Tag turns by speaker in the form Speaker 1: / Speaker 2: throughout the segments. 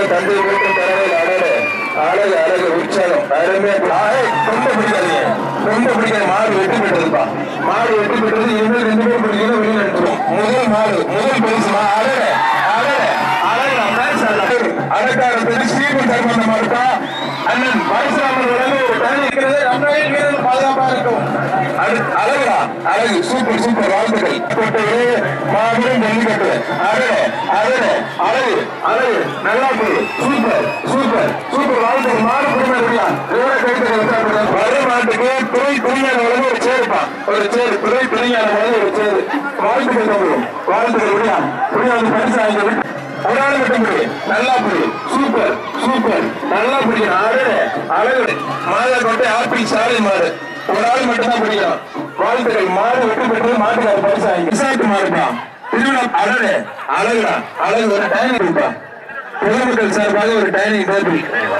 Speaker 1: தந்தை வீட்டும் தரவில் அழகு அழகு அழகு உற்சாகம் அருமையா ஆய், ரொம்ப பிடிக்காதீங்க ரொம்ப பிடிக்காது மாடு வெட்டி பெற்றதுப்பா மாடு வெட்டி பெற்றது இனிமேல் ரெண்டு பேரும் பிடிக்கணும் வெளியில் எடுத்துரும் முதல் மாடு முதல் பரிசுமா அழகு அழகு அழகு அழகார பெரிய ஸ்ரீமன் தர்மந்த மாடுப்பா அண்ணன் பரசுராமன் வழங்க ஒரு தனி இருக்கிறது நம்மளையும் வீரர்கள் பாதுகாப்பா இருக்கும் அடுத்து அழகுடா அழகு சூப்பர் சூப்பர் வாழ்த்துக்கள் கொட்டது மாபெரும் ஜல்லிக்கட்டு அழகு அழகு அழகு அழகு நல்லா போய் சூப்பர் சூப்பர் சூப்பர் வாழ்த்துக்கள் மாடு குடும்ப இல்லையா இதோட கைத்து வர மாட்டுக்கு துறை துணியான வழங்க ஒரு சேருப்பான் ஒரு சேரு துறை துணியான வழங்க ஒரு சேரு வாழ்த்துக்கள் தமிழும் வாழ்த்துக்கள் முடியா முடியாது பரிசு வாங்கி ஒரு ஆள் மட்டும் புடி நல்லா புடி சூப்பர் சூப்பர் நல்லா பிடிக்கணும் அழகு அழகு மாலை கொட்டை ஆப்பிள் சாலை மாடு ஒரு ஆள் மட்டும் தான் பிடிக்கணும் வாழ்த்துக்கள் மாடு வெற்றி பெற்று மாட்டுக்கார பரிசு வாங்கி விசாரித்து மாடுப்பா திருவிழா அழகு அழகுடா அழகு ஒரு டைனிங் இருப்பா பொதுமக்கள் சார்பாக ஒரு டைனிங் டேபிள்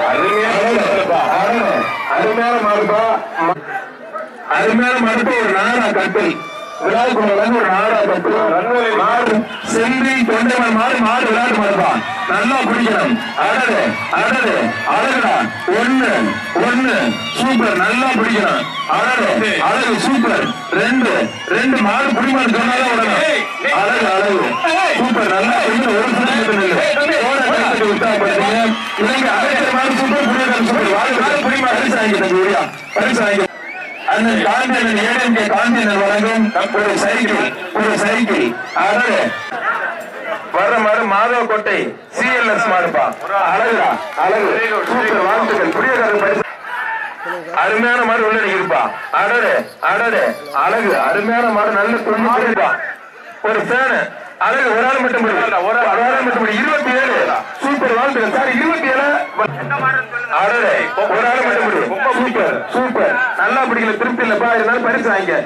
Speaker 1: அழகு அருமையான மாடுப்பா அருமையான மருத்துவ ஒரு நாடா கட்டல் விளையாட்டு கொண்டு ஒரு நாடா கட்டல் மாடு செம்பி தொண்டைமன் மாடு மாடு விளையாட்டு மாடுப்பா நல்லா பிடிக்கணும் அடடு அடடு அழகுடா ஒண்ணு ஒண்ணு சூப்பர் நல்லா பிடிக்கணும் அழகு அழகு சூப்பர் ரெண்டு ரெண்டு மாடு பிடிமாடு சொன்னாதான் உடனே அழகு அழகு சூப்பர் நல்லா பிடிக்கணும் ஒரு சுத்தம் உற்சாகப்படுத்துங்க இலங்கை அமைச்சர் மாடு சூப்பர் புரியல சூப்பர் வாழ்க்கை பிடிமாடு பரிசு வாங்கி தம்பி ஒரியா பரிசு வாங்கி அண்ணன் காந்தியன் ஏழு காந்தியன் வழங்கும் ஒரு சைக்கிள் ஒரு சைக்கிள் அழகு வர்ற மாடு மாதவ கோட்டை சிஎல்எஸ் மாடுப்பா அழகுடா அழகு சூப்பர் வாழ்த்துக்கள் புரியக்காரர் பரிசு அருமையான மாடு உள்ள இருப்பா அடடு அடடு அழகு அருமையான மாடு நல்ல துணி இருப்பா ஒரு ஃபேனு அழகு ஒரு ஆள் மட்டும் முடியும் ஒரு ஆள் மட்டும் முடியும் இருபத்தி ஏழு சூப்பர் வாழ்த்துக்கள் சார் இருபத்தி ஏழு அடடே ஒரு ஆள் மட்டும் முடியும் சூப்பர் சூப்பர் நல்லா பிடிக்கல திருப்தி இல்லப்பா இருந்தாலும் பரிசு வாங்க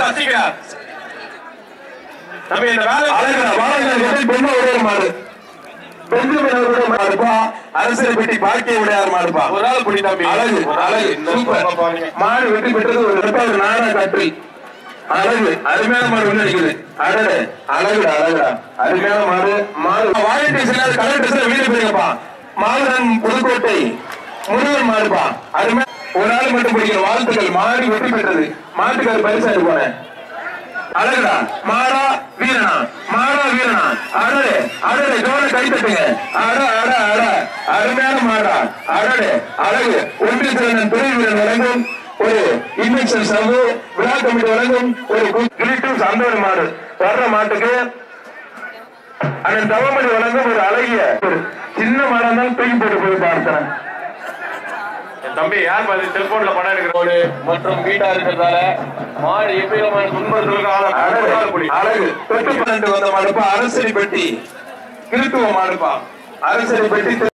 Speaker 2: நம்ம இந்த வேலை
Speaker 1: அழகுடா வாழை பொம்மை ஒரே ஒரு மாடு பெஞ்சமின் அவருடைய மாடுப்பா அரசியல் பெட்டி பாக்கிய உடையார் மாடுப்பா
Speaker 2: ஒரு ஆள் பிடி தம்பி
Speaker 1: அழகு அழகு சூப்பர் மாடு வெற்றி பெற்றது ஒரு ரெப்பா ஒரு நாடா காற்று அழகு அருமையான மாடு உள்ள நிக்குது அழகு அழகுடா அழகுடா அருமையான மாடு மாடு வாலண்டியர்ஸ் இல்லாத கலர் ட்ரெஸ்ல வீடு போயிருப்பா மாதுரன் புதுக்கோட்டை முருகன் மாடுப்பா அருமை ஒரு ஆள் மட்டும் பிடிக்கிற வாழ்த்துக்கள் மாடு வெற்றி பெற்றது மாட்டுக்கார பரிசாட்டு போனேன் அழகுடா மாடா வீரனா மாடா வீரனா அடடே அடடே ஜோர கை தட்டுங்க அட அட அட அருமையான மாடா அடடே அழகு ஒன்றிய திறன் துணை வீரன் வழங்கும் ஒரு இன்வெக்ஷன் சர்வு விழா கமிட்டி வழங்கும் ஒரு கிளிட்டும் சந்தோட மாடு வர்ற மாட்டுக்கு அண்ணன் தவமணி வழங்கும் ஒரு அழகிய ஒரு சின்ன மாடா இருந்தாலும் தூக்கி போட்டு போய் பார்த்தேன்
Speaker 2: என் தம்பி யார் பாத்து செல்போன்ல படம் எடுக்கிறோடு மற்றும் வீட்டா இருக்கிறதால மாடு எப்படியான துன்பங்களுக்கு ஆளாக ஒரு ஆள் பிடி
Speaker 1: அழகு தொட்டு பன்னெண்டு வந்த மாடுப்பா அரசரி பெட்டி கிறித்துவ மாடுப்பா அரசரி பெட்டி